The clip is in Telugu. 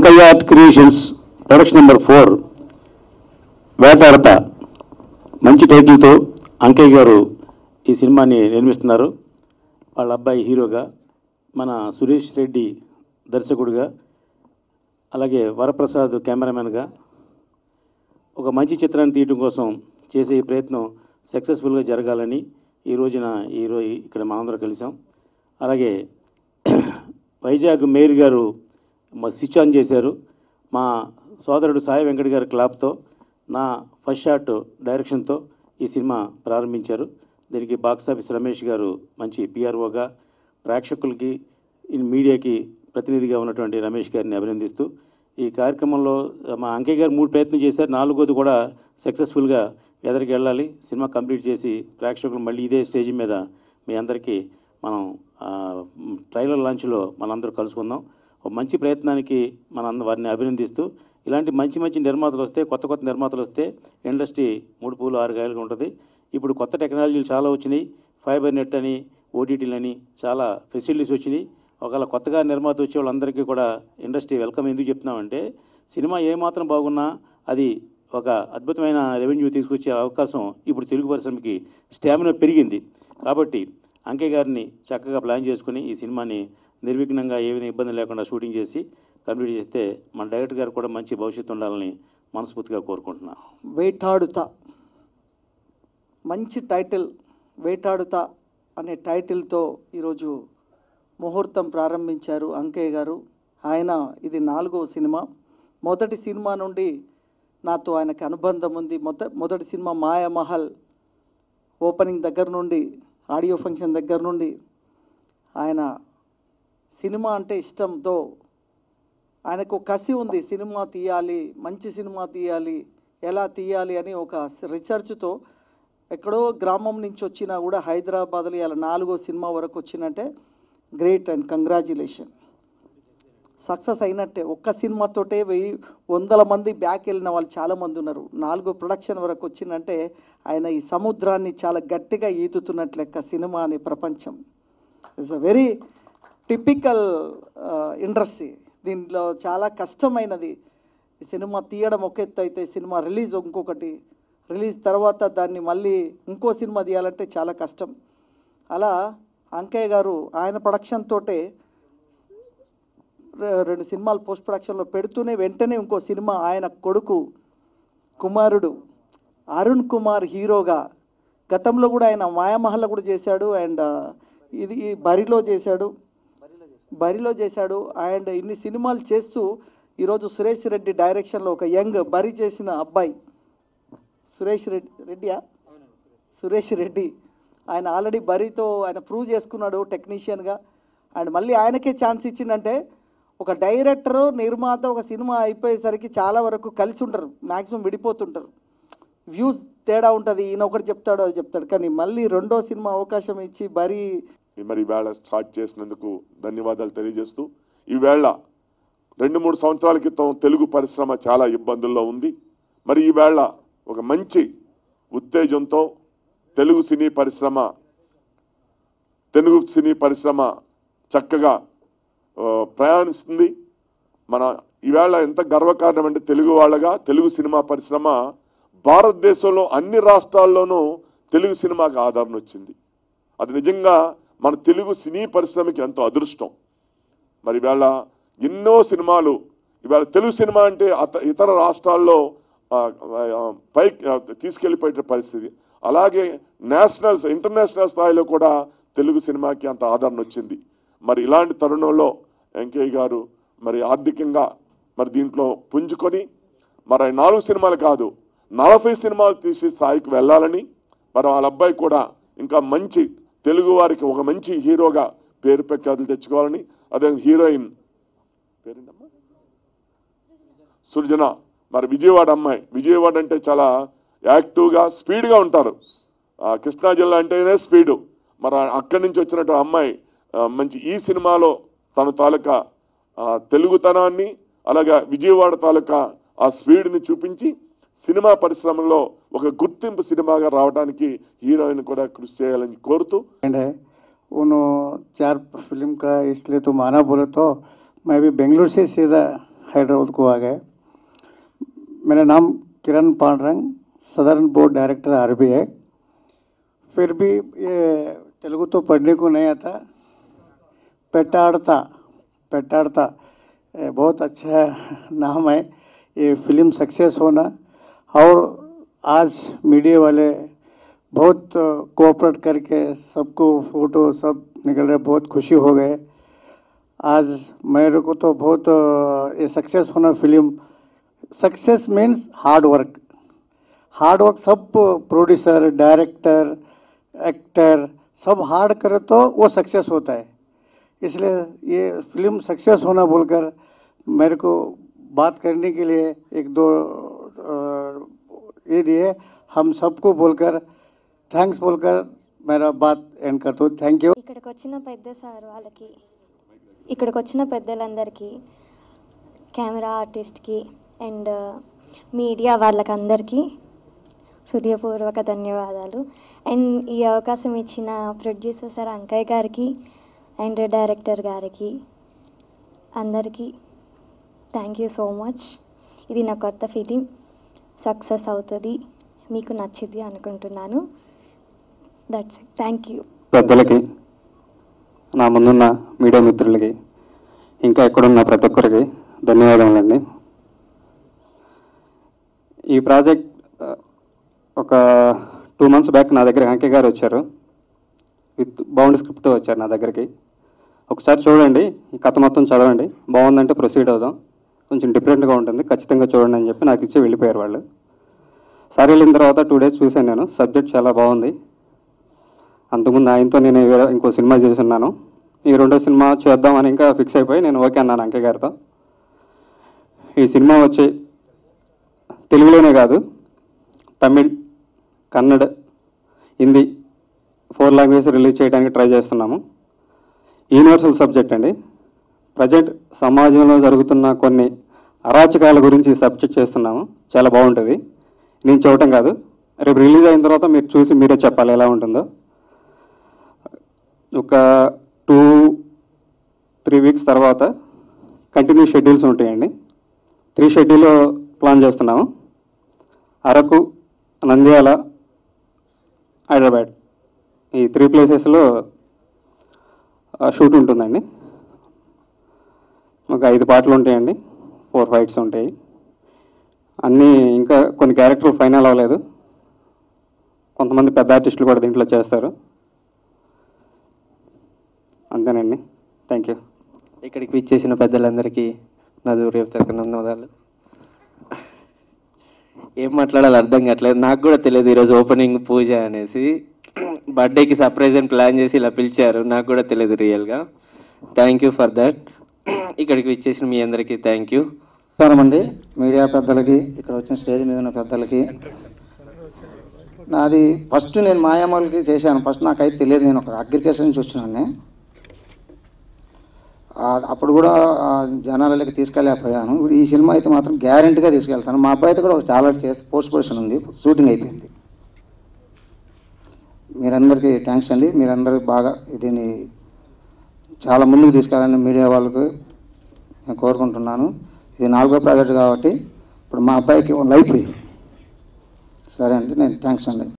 Ankaiah art creations production number four వేటాడత మంచి టైటిల్తో అంకయ్య గారు ఈ సినిమాని నిర్మిస్తున్నారు వాళ్ళ అబ్బాయి హీరోగా మన సురేష్ రెడ్డి దర్శకుడిగా అలాగే వరప్రసాద్ కెమెరామెన్గా ఒక మంచి చిత్రాన్ని తీయటం కోసం చేసే ఈ ప్రయత్నం సక్సెస్ఫుల్గా జరగాలని ఈ రోజున ఈరోజు ఇక్కడ మనందరం కలిసాం అలాగే వైజాగ్ మేయర్ గారు మా స్విచ్ ఆన్ చేశారు మా సోదరుడు సాయి వెంకట గారి క్లాప్తో నా ఫస్ట్ షాట్ డైరెక్షన్తో ఈ సినిమా ప్రారంభించారు దీనికి బాక్స్ ఆఫీస్ రమేష్ గారు మంచి పిఆర్ఓగా ప్రేక్షకులకి ఈ మీడియాకి ప్రతినిధిగా ఉన్నటువంటి రమేష్ గారిని అభినందిస్తూ ఈ కార్యక్రమంలో మా అంకయ్య గారు మూడు ప్రయత్నం చేశారు నాలుగోది కూడా సక్సెస్ఫుల్గా ఎదరికి వెళ్ళాలి సినిమా కంప్లీట్ చేసి ప్రేక్షకులు మళ్ళీ ఇదే స్టేజ్ మీద మీ అందరికీ మనం ఆ, ట్రైలర్ లాంచ్లో మనందరూ కలుసుకుందాం ఒక మంచి ప్రయత్నానికి మన అంద- వారిని అభినందిస్తూ ఇలాంటి మంచి మంచి నిర్మాతలు వస్తే కొత్త కొత్త నిర్మాతలు వస్తే ఇండస్ట్రీ మూడు పూలు ఆరు గాయలుగా ఉంటుంది ఇప్పుడు కొత్త టెక్నాలజీలు చాలా వచ్చినాయి ఫైబర్ నెట్ అని ఓటీటీలు అని చాలా ఫెసిలిటీస్ వచ్చినాయి ఒకవేళ కొత్తగా నిర్మాత వచ్చే వాళ్ళందరికీ కూడా ఇండస్ట్రీ వెల్కమ్ ఎందుకు చెప్తున్నామంటే సినిమా ఏమాత్రం బాగున్నా అది ఒక అద్భుతమైన రెవెన్యూ తీసుకొచ్చే అవకాశం ఇప్పుడు తెలుగు పరిశ్రమకి స్టామినా పెరిగింది కాబట్టి అంకే గారిని చక్కగా ప్లాన్ చేసుకుని ఈ సినిమాని నిర్విఘ్నంగా ఏ విధంగా ఇబ్బంది లేకుండా షూటింగ్ చేసి కంప్లీట్ చేస్తే మన డైరెక్టర్ గారు కూడా మంచి భవిష్యత్తు ఉండాలని మనస్ఫూర్తిగా కోరుకుంటున్నాను వేటాడుతా మంచి టైటిల్ వేటాడుతా అనే టైటిల్తో ఈరోజు ముహూర్తం ప్రారంభించారు అంకయ్య గారు ఆయన ఇది నాలుగవ సినిమా మొదటి సినిమా నుండి నాతో ఆయనకి అనుబంధం ఉంది మొద మొదటి సినిమా మాయామహల్ ఓపెనింగ్ దగ్గర నుండి ఆడియో ఫంక్షన్ దగ్గర నుండి ఆయన సినిమా అంటే ఇష్టంతో ఆయనకు కసి ఉంది సినిమా తీయాలి మంచి సినిమా తీయాలి ఎలా తీయాలి అని ఒక రీసెర్చ్తో ఎక్కడో గ్రామం నుంచి వచ్చినా కూడా హైదరాబాద్లో ఇలా నాలుగో సినిమా వరకు వచ్చినట్టే గ్రేట్ అండ్ కంగ్రాచులేషన్ సక్సెస్ అయినట్టే ఒక్క సినిమాతోటే వెయ్యి వందల మంది బ్యాక్ వెళ్ళిన వాళ్ళు చాలామంది ఉన్నారు నాలుగో ప్రొడక్షన్ వరకు వచ్చిందంటే ఆయన ఈ సముద్రాన్ని చాలా గట్టిగా ఈదుతున్నట్లు లెక్క సినిమా అనే ప్రపంచం it's a very typical industry దీంట్లో చాలా కష్టమైనది ఈ సినిమా తీయడం ఒక ఎత్తు అయితే సినిమా రిలీజ్ ఇంకొకటి రిలీజ్ తర్వాత దాన్ని మళ్ళీ ఇంకో సినిమా తీయాలంటే చాలా కష్టం అలా అంకయ్య గారు ఆయన ప్రొడక్షన్ తోటే రె- రెండు సినిమాలు పోస్ట్ ప్రొడక్షన్లో పెడుతూనే వెంటనే ఇంకో సినిమా ఆయన కొడుకు కుమారుడు అరుణ్ కుమార్ హీరోగా గతంలో కూడా ఆయన మాయామహల్లో కూడా చేశాడు అండ్ ఇది ఈ బరిలో చేశాడు బరిలో చేశాడు అండ్ ఇన్ని సినిమాలు చేస్తూ ఈరోజు సురేష్ రెడ్డి డైరెక్షన్లో ఒక యంగ్ బరి చేసిన అబ్బాయి సురేష్ రెడ్డి రెడ్డియా సురేష్ రెడ్డి ఆయన ఆల్రెడీ బరితో ఆయన ప్రూవ్ చేసుకున్నాడు టెక్నీషియన్గా అండ్ మళ్ళీ ఆయనకే ఛాన్స్ ఇచ్చిందంటే ఒక డైరెక్టర్ నిర్మాత ఒక సినిమా అయిపోయేసరికి చాలా వరకు కలిసి ఉంటారు మ్యాక్సిమం విడిపోతుంటారు వ్యూస్ తేడా ఉంటుంది ఈయన ఒకటి చెప్తాడు అది చెప్తాడు కానీ మళ్ళీ రెండో సినిమా అవకాశం ఇచ్చి బరీ మరి ఈవేళ స్టార్ట్ చేసినందుకు ధన్యవాదాలు తెలియజేస్తూ ఈవేళ రెండు మూడు సంవత్సరాల క్రితం తెలుగు పరిశ్రమ చాలా ఇబ్బందుల్లో ఉంది మరి ఈవేళ ఒక మంచి ఉత్తేజంతో తెలుగు సినీ పరిశ్రమ తెలుగు సినీ పరిశ్రమ చక్కగా ఆ, ప్రయాణిస్తుంది మన ఈవేళ ఎంత గర్వకారణం అంటే తెలుగు వాళ్ళగా తెలుగు సినిమా పరిశ్రమ భారతదేశంలో అన్ని రాష్ట్రాల్లోనూ తెలుగు సినిమాకి ఆదరణ వచ్చింది అది నిజంగా మన తెలుగు సినీ పరిశ్రమకి ఎంతో అదృష్టం మరి ఇవాళ ఎన్నో సినిమాలు ఇవాళ తెలుగు సినిమా అంటే అత ఇతర రాష్ట్రాల్లో ఆ, ఆ, పైకి ఆ, తీసుకెళ్ళిపోయే పరిస్థితి అలాగే నేషనల్ ఇంటర్నేషనల్ స్థాయిలో కూడా తెలుగు సినిమాకి అంత ఆదరణ వచ్చింది మరి ఇలాంటి తరుణంలో వెంకయ్య గారు మరి ఆర్థికంగా మరి దీంట్లో పుంజుకొని మరి నాలుగు సినిమాలు కాదు నలభై సినిమాలు తీసి స్థాయికి వెళ్ళాలని మరి వాళ్ళ అబ్బాయి కూడా ఇంకా మంచి తెలుగు వారికి ఒక మంచి హీరోగా పేరు ప్రఖ్యాతులు తెచ్చుకోవాలని అదే హీరోయిన్ పేరేంటమ్మా సృజన మరి విజయవాడ అమ్మాయి విజయవాడ అంటే చాలా యాక్టివ్గా స్పీడ్గా ఉంటారు ఆ, కృష్ణా జిల్లా అంటేనే స్పీడు మరి అక్కడి నుంచి వచ్చినట్టు అమ్మాయి ఆ, మంచి ఈ సినిమాలో తన తాలూకా ఆ, తెలుగుతనాన్ని అలాగే విజయవాడ తాలూకా ఆ స్పీడ్ని చూపించి సినిమా పరిశ్రమలో ఒక గుర్తింపు సినిమాగా రావడానికి హీరోయిన్ కూడా కృషి చేయాలని కోరుతూ फ्रेंड है उन्होंने चार फिल्म का इसलिए तुम आना बोले तो मैं भी बेंगलुरु से सीधा हैदराबाद को आ गए मेरा नाम Kiran Pandarang southern board director आर है फिर भी ये तेलुगु तो पढ़ने को नहीं आता पेटाड़ता पेटाड़ता ये बहुत अच्छा नाम है ये फिल्म सक्सेस होना और आज मीडिया वाले बहुत कोऑपरेट करके सबको फोटो सब निकल रहे बहुत खुशी हो गए आज मेरे को तो बहुत अ, ये सक्सेस होना film success means hard work hard work सब प्रोड्यूसर डायरेक्टर एक्टर सब हार्ड करे तो वो सक्सेस होता है इसलिए ये फिल्म सक्सेस होना बोलकर मेरे को बात करने के लिए एक दो अ, ये दिए हम सबको बोलकर थैंक्स बोलकर मेरा बात एंड करता हूँ थैंक यू ఇక్కడికి వచ్చిన పెద్ద సార్ వాళ్ళకి ఇక్కడికి వచ్చిన పెద్దలందరికీ కెమెరా ఆర్టిస్ట్కి అండ్ మీడియా వాళ్ళకందరికీ హృదయపూర్వక ధన్యవాదాలు అండ్ ఈ అవకాశం ఇచ్చిన ప్రొడ్యూసర్ సార్ అంకయ్య గారికి అండ్ డైరెక్టర్ గారికి అందరికీ థ్యాంక్ యూ సో మచ్ ఇది నా కొత్త ఫిలిం సక్సెస్ అవుతుంది మీకు నచ్చింది అనుకుంటున్నాను దట్స్ థ్యాంక్ యూ పెద్దలకి నా ముందున్న మీడియా మిత్రులకి ఇంకా ఎక్కడున్న ప్రతి ఒక్కరికి ధన్యవాదములండి ఈ ప్రాజెక్ట్ ఆ, ఒక టూ మంత్స్ బ్యాక్ నా దగ్గర వెంకయ్య గారు వచ్చారు విత్ బౌండ్ స్క్రిప్ట్తో వచ్చారు నా దగ్గరికి ఒకసారి చూడండి ఈ కథ మొత్తం చదవండి బాగుందంటే ప్రొసీడ్ అవుదాం కొంచెం డిఫరెంట్గా ఉంటుంది ఖచ్చితంగా చూడండి అని చెప్పి నాకు ఇచ్చి వెళ్ళిపోయారు వాళ్ళు సరే వెళ్ళిన తర్వాత టూ డేస్ చూశాను నేను సబ్జెక్ట్ చాలా బాగుంది అంతకుముందు ఆయనతో నేను వేరే ఇంకో సినిమా చేస్తున్నాను ఈ రెండో సినిమా చేద్దామని ఇంకా ఫిక్స్ అయిపోయి నేను ఓకే అన్నాను అంకయ్య గారితో ఈ సినిమా వచ్చి తెలుగులోనే కాదు Tamil Kannada Hindi four language release చేయడానికి ట్రై చేస్తున్నాము యూనివర్సల్ సబ్జెక్ట్ అండి ప్రజెంట్ సమాజంలో జరుగుతున్న కొన్ని అరాచకాల గురించి ఈ సబ్జెక్ట్ చేస్తున్నాము చాలా బాగుంటుంది నేను చూడటం కాదు రేపు రిలీజ్ అయిన తర్వాత మీరు చూసి మీరే చెప్పాలి ఎలా ఉంటుందో ఒక టూ త్రీ వీక్స్ తర్వాత కంటిన్యూ షెడ్యూల్స్ ఉంటాయండి త్రీ షెడ్యూల్ ప్లాన్ చేస్తున్నాము అరకు నంద్యాల హైదరాబాద్ ఈ త్రీ ప్లేసెస్లో షూట్ ఉంటుందండి ఒక ఐదు పాటలు ఉంటాయండి ఫోర్ ఫైట్స్ ఉంటాయి అన్నీ ఇంకా కొన్ని క్యారెక్టర్లు ఫైనల్ అవ్వలేదు కొంతమంది పెద్ద ఆర్టిస్టులు కూడా దీంట్లో చేస్తారు అంతేనండి థ్యాంక్ యూ ఇక్కడికి విచ్చేసిన పెద్దలందరికీ నా దూరేపు ధన్యవాదాలు ఏం మాట్లాడాలో అర్థం కావట్లేదు నాకు కూడా తెలియదు ఈరోజు ఓపెనింగ్ పూజ అనేసి బర్త్డేకి సర్ప్రైజ్ అని ప్లాన్ చేసి ఇలా పిలిచారు నాకు కూడా తెలియదు రియల్గా థ్యాంక్ యూ ఫర్ దట్ ఇక్కడికి విచ్చేసిన మీ అందరికీ థ్యాంక్ యూ నమస్కారం అండి మీడియా పెద్దలకి ఇక్కడ వచ్చిన స్టేజ్ మీద ఉన్న పెద్దలకి నాది ఫస్ట్ నేను మాయామాలకి చేశాను ఫస్ట్ నాకైతే తెలియదు నేను ఒక అగ్రికల్చర్ నుంచి వచ్చినాను అప్పుడు కూడా ఆ, జనాలకి తీసుకెళ్ళలేకపోయాను ఇప్పుడు ఈ సినిమా అయితే మాత్రం గ్యారెంటీగా తీసుకెళ్తాను మా అబ్బాయి అయితే కూడా ఒక చాలా చేసి పోస్ట్ ప్రొడక్షన్ ఉంది షూటింగ్ అయిపోయింది మీరందరికీ థ్యాంక్స్ అండి మీరందరూ బాగా దీన్ని చాలా ముందుకు తీసుకెళ్ళండి మీడియా వాళ్ళకి నేను కోరుకుంటున్నాను ఇది నాలుగో ప్రాజెక్ట్ కాబట్టి ఇప్పుడు మా అబ్బాయికి లైఫ్ ఇది సరే అండి నేను థ్యాంక్స్ అండి